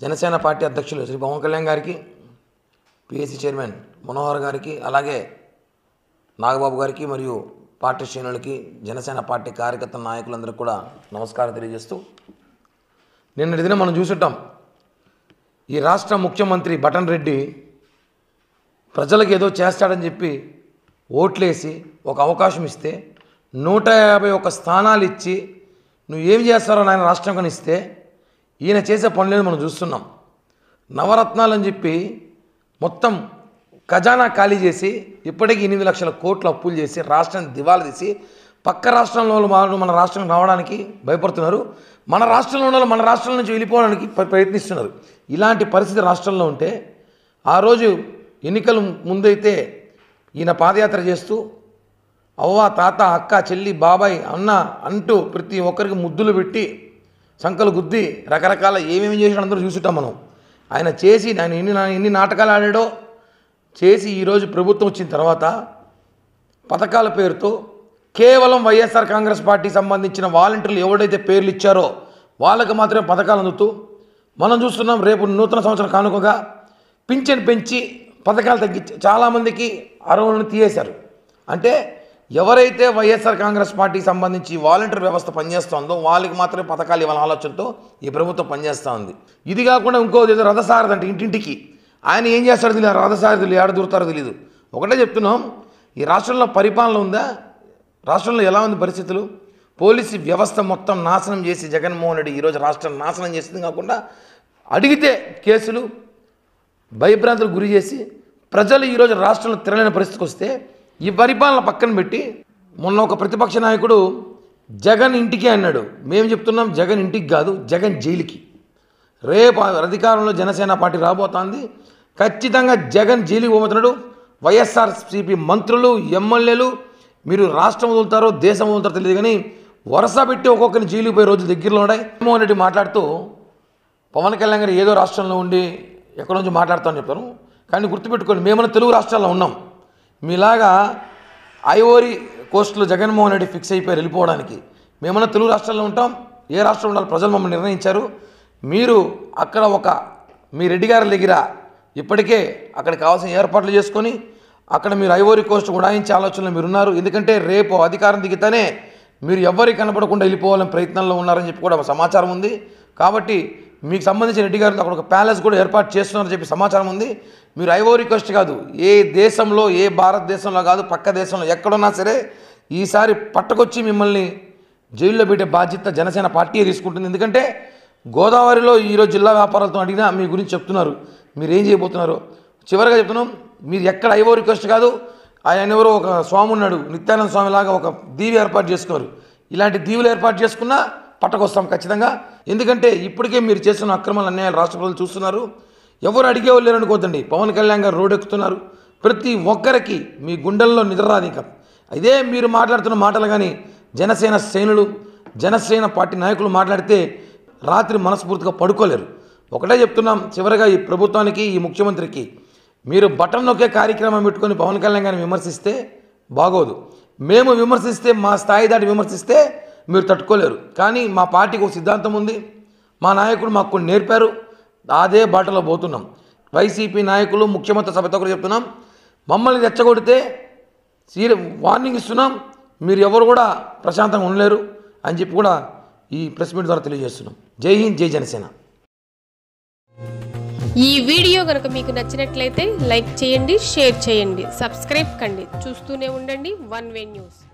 Janasena party అధ్యక్షులు శ్రీ పవన్ కళ్యాణ్ గారికి PSC chairman Manohar గారికి అలాగే నాగబాబు గారికి మరియు పార్టీ శ్రేణులకి జనసేన పార్టీ కార్యకర్త నాయకులందరికీ కూడా నమస్కారం తెలియజేస్తూ నిన్నటి దినం మనం చూసుంటాం ఈ రాష్ట్ర ముఖ్యమంత్రి బటన్ రెడ్డి ప్రజలకు ఏదో చేస్తాడని చెప్పి ఓట్లేసి ఒక అవకాశం ఇస్తే నూట యాభై ఒక్క స్థానాలు ఇచ్చి నువ్వు ఏం చేస్తారో నాయన రాష్ట్రం కానీ ఇస్తే ఈయన చేసే పనులేదు మనం చూస్తున్నాం నవరత్నాలు అని చెప్పి మొత్తం ఖజానా ఖాళీ చేసి ఇప్పటికీ ఎనిమిది లక్షల కోట్ల అప్పులు చేసి రాష్ట్రాన్ని దివాలా తీసి పక్క రాష్ట్రంలో వాళ్ళు మన రాష్ట్రం రావడానికి భయపడుతున్నారు మన రాష్ట్రంలో ఉన్న వాళ్ళు మన రాష్ట్రం నుంచి వెళ్ళిపోవడానికి ప్ర- ప్రయత్నిస్తున్నారు ఇలాంటి పరిస్థితి రాష్ట్రంలో ఉంటే ఆ రోజు ఎన్నికల ముందైతే ఈయన పాదయాత్ర చేస్తూ అవ్వ తాత అక్క చెల్లి బాబాయ్ అన్న అంటూ ప్రతి ఒక్కరికి ముద్దులు పెట్టి సంకలు గుద్ది రకరకాల ఏమేమి చేసినా అందరూ చూసుంటాం మనం ఆయన చేసి ఆయన ఎన్ని నా- ఎన్ని నాటకాలు ఆడాడో చేసి ఈరోజు ప్రభుత్వం వచ్చిన తర్వాత పథకాల పేరుతో కేవలం వైఎస్ఆర్ కాంగ్రెస్ పార్టీకి సంబంధించిన వాలంటీర్లు ఎవడైతే పేర్లు ఇచ్చారో వాళ్ళకి మాత్రమే పథకాలు అందుతూ మనం చూస్తున్నాం రేపు నూతన సంవత్సరం కానుకగా పింఛన్ పెంచి పథకాలు తగ్గించి చాలామందికి అర్హులను తీయేశారు అంటే ఎవరైతే వైఎస్ఆర్ కాంగ్రెస్ పార్టీకి సంబంధించి వాలంటీర్ వ్యవస్థ పనిచేస్తుందో వాళ్ళకి మాత్రమే పథకాలు ఇవ్వాలనే ఆలోచనతో ఈ ప్రభుత్వం పనిచేస్తూ ఉంది ఇది కాకుండా ఇంకోది ఏదో రథసారథి అంటే ఇంటింటికి ఆయన ఏం చేస్తాడో తెలియదు రథసారథులు ఏడ దూరుతారో తెలియదు ఒకటే చెప్తున్నాం ఈ రాష్ట్రంలో పరిపాలన ఉందా రాష్ట్రంలో ఎలా ఉంది పరిస్థితులు పోలీసు వ్యవస్థ మొత్తం నాశనం చేసి జగన్మోహన్ రెడ్డి ఈరోజు రాష్ట్రం నాశనం చేసింది కాకుండా అడిగితే కేసులు భయభ్రాంతులకు గురి చేసి ప్రజలు ఈరోజు రాష్ట్రంలో తిరగలేని పరిస్థితికి వస్తే ఈ పరిపాలన పక్కన పెట్టి మొన్న ఒక ప్రతిపక్ష నాయకుడు జగన్ ఇంటికి అన్నాడు మేము చెప్తున్నాం జగన్ ఇంటికి కాదు జగన్ జైలుకి రేపు అధికారంలో జనసేన పార్టీ రాబోతోంది ఖచ్చితంగా జగన్ జైలుకి పోతున్నాడు వైఎస్ఆర్సీపీ మంత్రులు ఎమ్మెల్యేలు మీరు రాష్ట్రం వదులుతారో దేశం వదులుతారో తెలియదు కానీ వరుస పెట్టి ఒక్కొక్కరిని జైలుకి పోయే రోజులు దగ్గరలో ఉన్నాయి జగన్మోహన్ రెడ్డి మాట్లాడుతూ పవన్ కళ్యాణ్ గారు ఏదో రాష్ట్రంలో ఉండి ఎక్కడి నుంచి మాట్లాడుతామని చెప్తాను కానీ గుర్తుపెట్టుకోండి మేమన్నా తెలుగు రాష్ట్రాల్లో ఉన్నాం మీలాగా ఐఓరి కోస్ట్లో జగన్మోహన్ రెడ్డి ఫిక్స్ అయిపోయి వెళ్ళిపోవడానికి మేమన్నా తెలుగు రాష్ట్రాల్లో ఉంటాం ఏ రాష్ట్రం ఉండాలి ప్రజలు మమ్మల్ని నిర్ణయించారు మీరు అక్కడ ఒక మీ రెడ్డి గారి దగ్గర ఇప్పటికే అక్కడ కావాల్సిన ఏర్పాట్లు చేసుకొని అక్కడ మీరు ఐవోరీ కోస్ట్ ఉడాయించే ఆలోచనలో మీరు ఉన్నారు ఎందుకంటే రేపు అధికారం దిగితేనే మీరు ఎవ్వరికి కనపడకుండా వెళ్ళిపోవాలని ప్రయత్నంలో ఉన్నారని చెప్పి కూడా సమాచారం ఉంది కాబట్టి మీకు సంబంధించిన రెడ్డి గారితో అక్కడ ఒక ప్యాలెస్ కూడా ఏర్పాటు చేస్తున్నారని చెప్పి సమాచారం ఉంది మీరు ఐవోరీ కోస్ట్ కాదు ఏ దేశంలో ఏ భారతదేశంలో కాదు పక్క దేశంలో ఎక్కడున్నా సరే ఈసారి పట్టకొచ్చి మిమ్మల్ని జైల్లో పెట్టే బాధ్యత జనసేన పార్టీ తీసుకుంటుంది ఎందుకంటే గోదావరిలో ఈరోజు జిల్లా వ్యాపారాలతో అడిగినా మీ గురించి చెప్తున్నారు మీరు ఏం చేయబోతున్నారు చివరిగా చెప్తున్నాం మీరు ఎక్కడ ఐవో రిక్వెస్ట్ కాదు ఆయన ఎవరో ఒక స్వామి ఉన్నాడు నిత్యానంద స్వామి లాగా ఒక దీవి ఏర్పాటు చేసుకున్నారు ఇలాంటి దీవులు ఏర్పాటు చేసుకున్నా పట్టకొస్తాం ఖచ్చితంగా ఎందుకంటే ఇప్పటికే మీరు చేస్తున్న అక్రమాలు అన్యాయాలు రాష్ట్ర ప్రజలు చూస్తున్నారు ఎవరు అడిగేవాళ్ళు లేరు అనుకోద్దండి పవన్ కళ్యాణ్ గారు రోడ్ ఎక్కుతున్నారు ప్రతి ఒక్కరికి మీ గుండెల్లో నిద్రరాదు ఇంకా ఇదే మీరు మాట్లాడుతున్న మాటలు కానీ జనసేన శ్రేణులు జనసేన పార్టీ నాయకులు మాట్లాడితే రాత్రి మనస్ఫూర్తిగా పడుకోలేరు ఒకటే చెప్తున్నాం చివరిగా ఈ ప్రభుత్వానికి ఈ ముఖ్యమంత్రికి మీరు బటన్ నొక్కే కార్యక్రమం పెట్టుకొని పవన్ కళ్యాణ్ గారిని విమర్శిస్తే బాగోదు మేము విమర్శిస్తే మా స్థాయి దాటి విమర్శిస్తే మీరు తట్టుకోలేరు కానీ మా పార్టీకి ఒక సిద్ధాంతం ఉంది మా నాయకుడు మాకు కొన్ని నేర్పారు అదే బాటలో పోతున్నాం వైసీపీ నాయకులు ముఖ్యమంత్రి సభతో కూడా చెప్తున్నాం మమ్మల్ని రెచ్చగొడితే సీర వార్నింగ్ ఇస్తున్నాం మీరు ఎవరు కూడా ప్రశాంతంగా ఉండలేరు అని చెప్పి కూడా ఈ ప్రెస్ మీట్ ద్వారా తెలియజేస్తున్నాం జై హింద్ జై జనసేన ఈ వీడియో కనుక మీకు నచ్చినట్లయితే లైక్ చేయండి షేర్ చేయండి సబ్స్క్రైబ్ కండి చూస్తూనే ఉండండి వన్ వే న్యూస్